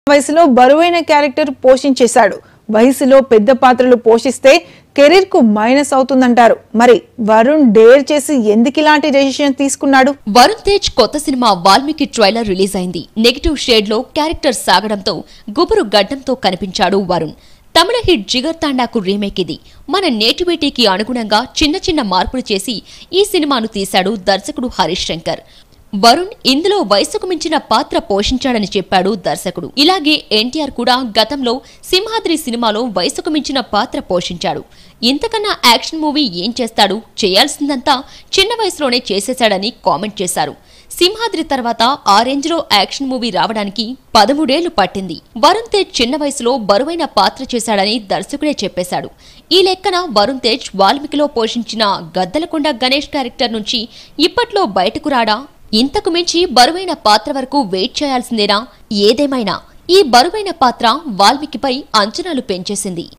వయసులో బరువైన క్యారెక్టర్ పోషించేశాడు వయసులో పెద్ద పాత్రలు పోషిస్తే కెరీర్ కు మైనస్ అవుతుందంటారు మరి వరుణ్ డేర్ చేసి ఎందుకు ఇలాంటి డెసిషన్ తీసుకున్నాడు వరుణ్ తేజ్ కొత్త సినిమా వాల్మీకి ట్రైలర్ రిలీజ్ అయింది నెగిటివ్ షేడ్ లో క్యారెక్టర్ సాగడంతో గుబురు గడ్డంతో కనిపించాడు వరుణ్ తమిళ హిట్ జిగర్ తాండాకు రీమేక్ ఇది మన నేటివిటీకి అనుగుణంగా చిన్న చిన్న మార్పులు చేసి ఈ సినిమాను తీశాడు దర్శకుడు హరీష్ శంకర్ వరుణ్ ఇందులో వయసుకు మించిన పాత్ర పోషించాడని చెప్పాడు దర్శకుడు ఇలాగే ఎన్టీఆర్ కూడా గతంలో సింహాద్రి సినిమాలో వయసుకు మించిన పాత్ర పోషించాడు ఇంతకన్నా యాక్షన్ మూవీ ఏం చేస్తాడు చేయాల్సిందంతా చిన్న వయసులోనే చేసేశాడని కామెంట్ చేశారు సింహాద్రి తర్వాత ఆ రేంజ్ లో యాక్షన్ మూవీ రావడానికి పదమూడేళ్లు పట్టింది వరుణ్ తేజ్ చిన్న వయసులో బరువైన పాత్ర చేశాడని దర్శకుడే చెప్పేశాడు ఈ లెక్కన వరుణ్ తేజ్ వాల్మీకిలో పోషించిన గద్దలకొండ గణేష్ క్యారెక్టర్ నుంచి ఇప్పట్లో బయటకు రాడా ఇంతకు మించి బరువైన పాత్ర వరకు వెయిట్ చేయాల్సిందేనా ఏదేమైనా ఈ బరువైన పాత్ర వాల్మీకిపై అంచనాలు పెంచేసింది